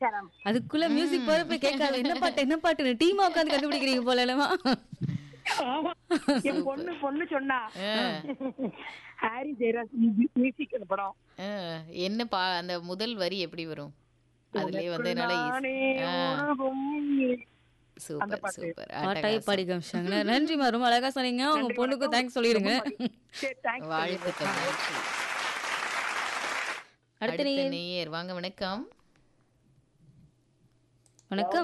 நமஸ்காரம் அதுக்குள்ள மியூசிக் போறப்ப கேட்காது என்ன பாட்டு என்ன பாட்டு டீமா உட்காந்து கண்டுபிடிக்கிறீங்க போல இல்லமா ஆமா என் பொண்ணு பொண்ணு சொன்னா ஆ, ஹாரி ஜெயராஜ் மியூசிக் அந்த படம் ஆ, என்ன பா அந்த முதல் வரி எப்படி வரும் அதுலயே வந்து என்னால நானே ஆ, உருகும். அந்த சூப்பர் பாட்டு. சூப்பர் பாட்டாய் அட்டகாசம். பாடி காமிச்சாங்க நன்றிமா ரொம்ப அழகா சொன்னீங்க உங்க பொண்ணுக்கு தேங்க்ஸ் சொல்லிருங்க சரி, thanks. வாழ்த்துக்கள் நன்றி. அடுத்த அடுத்த நேயர் நேயர் வாங்க வணக்கம் வணக்கம்